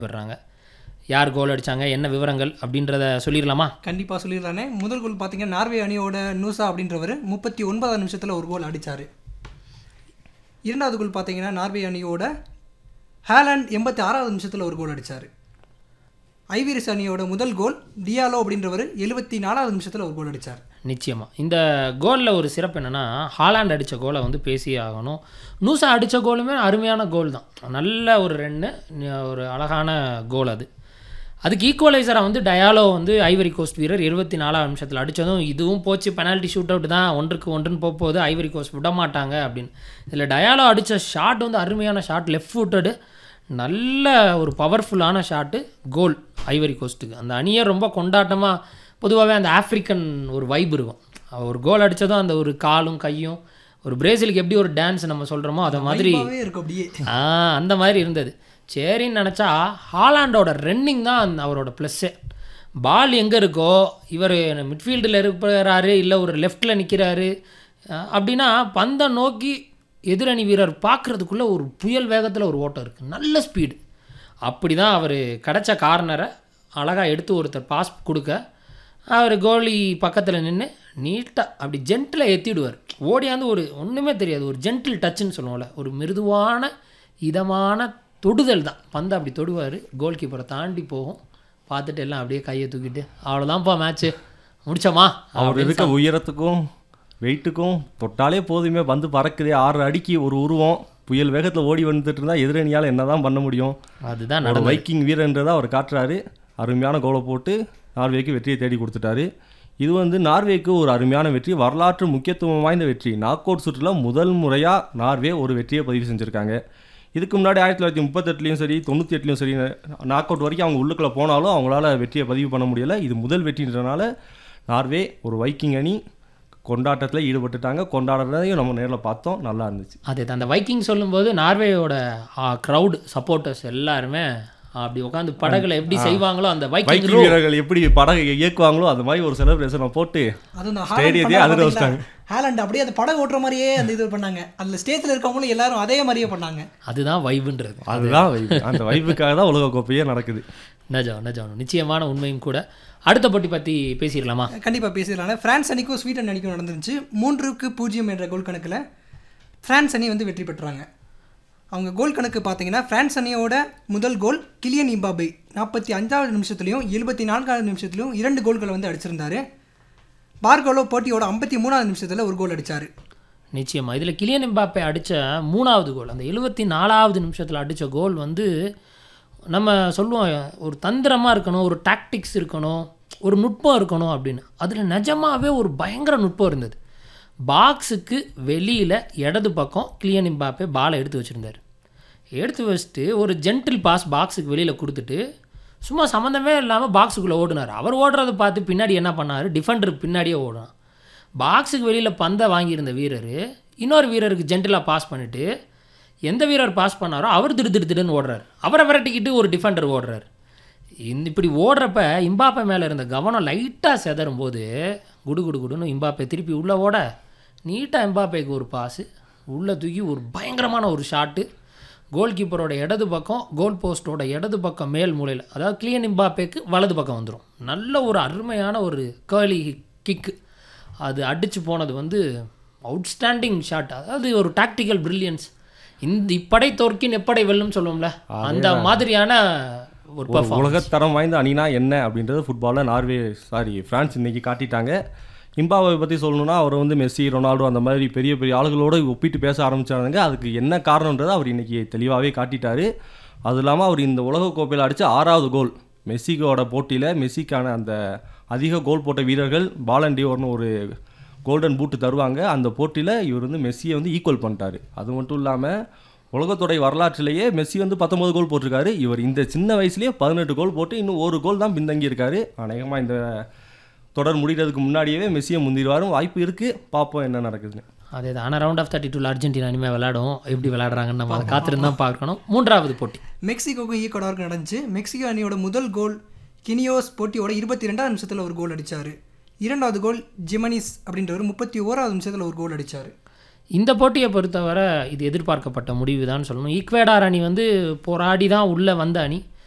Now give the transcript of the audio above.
விடுறாங்க யார் கோல் அடிச்சாங்க என்ன விவரங்கள் அப்படின்றத சொல்லிடலாமா கண்டிப்பாக சொல்லிடுறானே முதல் கோல் பார்த்தீங்கன்னா நார்வே அணியோட நூசா அப்படின்றவர் முப்பத்தி ஒன்பதாம் நிமிஷத்தில் ஒரு கோல் அடித்தார் இரண்டாவது கோல் பார்த்தீங்கன்னா நார்வே அணியோட ஹேலண்ட் எண்பத்தி ஆறாவது நிமிஷத்தில் ஒரு கோல் அடித்தார் ஐவிரிஸ் அணியோட முதல் கோல் டியாலோ அப்படின்றவர் எழுபத்தி நாலாவது நிமிஷத்தில் ஒரு கோல் அடித்தார் நிச்சயமா இந்த கோலில் ஒரு சிறப்பு என்னென்னா ஹாலாண்ட் அடித்த கோலை வந்து பேசியே ஆகணும் நூசா அடித்த கோலுமே அருமையான கோல் தான் நல்ல ஒரு ரெண்டு ஒரு அழகான கோல் அது அதுக்கு ஈக்குவலைசராக வந்து டயாலோ வந்து ஐவரி கோஸ்ட் வீரர் இருபத்தி நாலாம் நிமிஷத்தில் அடித்ததும் இதுவும் போச்சு பெனால்ட்டி ஷூட் அவுட் தான் ஒன்றுக்கு ஒன்றுன்னு போக போகுது ஐவரி கோஸ்ட் விட மாட்டாங்க அப்படின்னு இதில் டயாலோ அடித்த ஷாட் வந்து அருமையான ஷாட் லெஃப்ட் ஃபுட்டடு நல்ல ஒரு பவர்ஃபுல்லான ஷாட்டு கோல் ஐவரி கோஸ்ட்டுக்கு அந்த அணியை ரொம்ப கொண்டாட்டமாக பொதுவாகவே அந்த ஆஃப்ரிக்கன் ஒரு வைப் இருக்கும் ஒரு கோல் அடித்ததும் அந்த ஒரு காலும் கையும் ஒரு பிரேசிலுக்கு எப்படி ஒரு டான்ஸ் நம்ம சொல்கிறோமோ அதை மாதிரி வைபாவே இருக்கும் அப்படியே ஆ அந்த மாதிரி இருந்தது சரின்னு நினச்சா ஹாலாண்டோட ரன்னிங் தான் அந்த அவரோட ப்ளஸ்ஸே பால் எங்கே இருக்கோ இவர் மிட்ஃபீல்டில் இருக்கிறாரு இல்லை ஒரு லெஃப்ட்டில் நிற்கிறாரு அப்படின்னா பந்தை நோக்கி எதிரணி வீரர் பார்க்குறதுக்குள்ளே ஒரு புயல் வேகத்தில் ஒரு ஓட்டம் இருக்குது நல்ல ஸ்பீடு அப்படி தான் அவர் கிடச்ச கார்னரை அழகாக எடுத்து ஒருத்தர் பாஸ் கொடுக்க அவர் கோலி பக்கத்தில் நின்று நீட்டாக அப்படி ஜென்டில் ஏற்றிடுவார் ஓடியாந்து ஒரு ஒன்றுமே தெரியாது ஒரு ஜென்டில் டச்சுன்னு சொல்லுவோம்ல ஒரு மிருதுவான இதமான தொடுதல் தான் பந்தை அப்படி தொடுவார் கோல் கீப்பரை தாண்டி போகும் பார்த்துட்டு எல்லாம் அப்படியே கையை தூக்கிட்டு அவ்வளோதான்ப்பா மேட்ச்சு முடிச்சோமா அவர் இருக்க உயரத்துக்கும் வெயிட்டுக்கும் தொட்டாலே போதுமே வந்து பறக்குதே ஆறு அடிக்கு ஒரு உருவம் புயல் வேகத்தில் ஓடி வந்துட்டு இருந்தா எதிரணியால் என்னதான் பண்ண முடியும் அதுதான் ஒரு நடந்தது வைக்கிங் வீரன்றதை அவர் காட்டுறாரு அருமையான கோலை போட்டு நார்வேக்கு வெற்றியை தேடி கொடுத்துட்டாரு இது வந்து நார்வேக்கு ஒரு அருமையான வெற்றி வரலாற்று முக்கியத்துவம் வாய்ந்த வெற்றி நாக் அவுட் சுற்றில் முதல் முறையாக நார்வே ஒரு வெற்றியை பதிவு செஞ்சுருக்காங்க இதுக்கு முன்னாடி ஆயிரத்தி தொள்ளாயிரத்தி முப்பத்தெட்டுலையும் சரி தொண்ணூற்றி எட்டுலையும் சரி நாக் அவுட் வரைக்கும் அவங்க உள்ளுக்குள்ளே போனாலும் அவங்களால வெற்றியை பதிவு பண்ண முடியலை இது முதல் வெற்றின்றனால நார்வே ஒரு வைக்கிங் அணி கொண்டாட்டத்தில் ஈடுபட்டுட்டாங்க கொண்டாடுறதையும் நம்ம நேரில் பார்த்தோம் நல்லா இருந்துச்சு அதே தான் அந்த வைக்கிங் சொல்லும்போது நார்வேயோட க்ரௌடு சப்போர்ட்டர்ஸ் எல்லாருமே அப்படி உட்காந்து படகுல எப்படி செய்வாங்களோ அந்த வைக்கிங் வைக்கிங் வீரர்கள் எப்படி படகை இயக்குவாங்களோ அந்த மாதிரி ஒரு செலிப்ரேஷனை போட்டு அதுவும் இந்த ஸ்டேடியத்தையே ஹாலண்ட் அதிர பண்ணாங்க வச்சிட்டாங்க. பாத்தீங்களா? ஹாலண்ட் அப்படியே அந்த படம் ஓட்டுற மாதிரியே அந்த இது பண்ணாங்க அதில் ஸ்டேஜில் இருக்கவங்களும் எல்லாரும் அதே மாதிரியே பண்ணாங்க அதுதான் வைவுன்றது அதுதான் வைப் அந்த வைப்புக்காக தான் உலக கோப்பையே நடக்குது நஜம் நஜம் நிச்சயமான உண்மையும் கூட அடுத்த போட்டி பற்றி பேசிடலாமா கண்டிப்பாக பேசிடலாம் ஃப்ரான்ஸ் அணிக்கும் ஸ்வீடன் அணிக்கும் நடந்துருந்துச்சு மூன்றுக்கு பூஜ்ஜியம் என்ற கோல் கணக்கில் ஃப்ரான்ஸ் அணி வந்து வெற்றி பெற்றாங்க அவங்க கோல் கணக்கு பார்த்தீங்கன்னா ஃப்ரான்ஸ் அணியோட முதல் கோல் கிலியன் இம்பாபே நாற்பத்தி அஞ்சாவது நிமிஷத்துலையும் எழுபத்தி நான்காவது நிமிஷத்துலையும் இரண்டு கோல்களை வந்து அடிச்சிருந்தாரு பார்கோலோ போட்டியோட ஐம்பத்தி மூணாவது நிமிஷத்தில் ஒரு கோல் அடித்தார் நிச்சயமாக இதில் கிலியன் எம்பாப்பே அடித்த மூணாவது கோல் அந்த எழுபத்தி நாலாவது நிமிஷத்தில் அடித்த கோல் வந்து நம்ம சொல்லுவோம் ஒரு தந்திரமாக இருக்கணும் ஒரு டாக்டிக்ஸ் இருக்கணும் ஒரு நுட்பம் இருக்கணும் அப்படின்னு அதில் நிஜமாகவே ஒரு பயங்கர நுட்பம் இருந்தது பாக்ஸுக்கு வெளியில் இடது பக்கம் கிலியன் எம்பாப்பே பாலை எடுத்து வச்சுருந்தார் எடுத்து வச்சுட்டு ஒரு ஜென்டில் பாஸ் பாக்ஸுக்கு வெளியில் கொடுத்துட்டு சும்மா சம்மந்தமே இல்லாமல் பாக்ஸுக்குள்ளே ஓடினார் அவர் ஓடுறதை பார்த்து பின்னாடி என்ன பண்ணார் டிஃபெண்டருக்கு பின்னாடியே ஓடினார் பாக்ஸுக்கு வெளியில் பந்தை வாங்கியிருந்த வீரர் இன்னொரு வீரருக்கு ஜென்டிலாக பாஸ் பண்ணிவிட்டு எந்த வீரர் பாஸ் பண்ணாரோ அவர் திடு திடு திடுன்னு ஓடுறாரு அவரை விரட்டிக்கிட்டு ஒரு டிஃபெண்டர் ஓடுறாரு இந்த இப்படி ஓடுறப்ப இம்பாப்பே மேலே இருந்த கவனம் லைட்டாக செதறும் போது குடு குடு குடுன்னு இம்பாப்பே திருப்பி உள்ளே ஓட நீட்டாக எம்பாப்பேக்கு ஒரு பாஸு உள்ளே தூக்கி ஒரு பயங்கரமான ஒரு ஷாட்டு கோல் கீப்பரோட இடது பக்கம் கோல் போஸ்ட்டோட இடது பக்கம் மேல் மூலையில் அதாவது கிளியன் இம்பாப்பேக்கு வலது பக்கம் வந்துடும் நல்ல ஒரு அருமையான ஒரு கேர்லி கிக்கு அது அடித்து போனது வந்து அவுட்ஸ்டாண்டிங் ஷாட் அதாவது ஒரு டாக்டிக்கல் பிரில்லியன்ஸ் இந்த இப்படை தோற்கின் எப்படை வெல்லும் சொல்லுவோம்ல அந்த மாதிரியான ஒரு ஒரு பர்ஃபார்மன்ஸ் உலகத்தரம் வாய்ந்த அணினா என்ன அப்படின்றது ஃபுட்பாலில் நார்வே சாரி ஃப்ரான்ஸ் இன்னைக்கு காட்டிட்டாங்க இம்பாவை பற்றி சொல்லணும்னா அவர் வந்து மெஸ்ஸி ரொனால்டோ அந்த மாதிரி பெரிய பெரிய ஆளுகளோடு ஒப்பிட்டு பேச ஆரம்பிச்சாங்க அதுக்கு என்ன காரணன்றதை அவர் இன்னைக்கு தெளிவாகவே காட்டிட்டாரு அது இல்லாமல் அவர் இந்த உலகக்கோப்பையில் அடித்த ஆறாவது கோல் மெஸ்ஸிக்கோட போட்டியில் மெஸ்ஸிக்கான அந்த அதிக கோல் போட்ட வீரர்கள் பாலண்டியோர்னு ஒரு கோல்டன் பூட்டு தருவாங்க அந்த போட்டியில் இவர் வந்து மெஸ்ஸியை வந்து ஈக்குவல் பண்ணிட்டாரு அது மட்டும் இல்லாமல் உலகத்தோடைய வரலாற்றிலேயே மெஸ்ஸி வந்து பத்தொன்பது கோல் போட்டிருக்காரு இவர் இந்த சின்ன வயசுலேயே பதினெட்டு கோல் போட்டு இன்னும் ஒரு கோல் தான் பின்தங்கி இருக்காரு அநேகமாக இந்த தொடர் முடிகிறதுக்கு முன்னாடியே மெஸ்ஸியை முந்திடுவாரும் வாய்ப்பு இருக்குது பார்ப்போம் என்ன நடக்குதுன்னு அதே தான் ஆனால் ரவுண்ட் ஆஃப் தேர்ட்டி டூவில் அர்ஜென்டினா இனிமேல் விளையாடும் எப்படி விளையாடுறாங்கன்னு நம்ம அதை காத்திருந்து தான் பார்க்கணும் மூன்றாவது போட்டி மெக்சிகோக்கும் ஈக்குவடாருக்கும் நடந்துச்சு மெக்சிகோ அணியோட முதல் கோல் கினியோஸ் போட்டியோட இருபத்தி ரெண்டாவது நிமிஷத்தில் ஒரு கோல் அடித்தார் இரண்டாவது கோல் ஜிமனிஸ் அப்படின்றவர் முப்பத்தி ஓராவது நிமிஷத்தில் ஒரு கோல் அடித்தார் இந்த போட்டியை பொறுத்தவரை இது எதிர்பார்க்கப்பட்ட முடிவு தான் சொல்லணும் ஈக்வேடார் அணி வந்து போராடி தான் உள்ளே வந்த அணி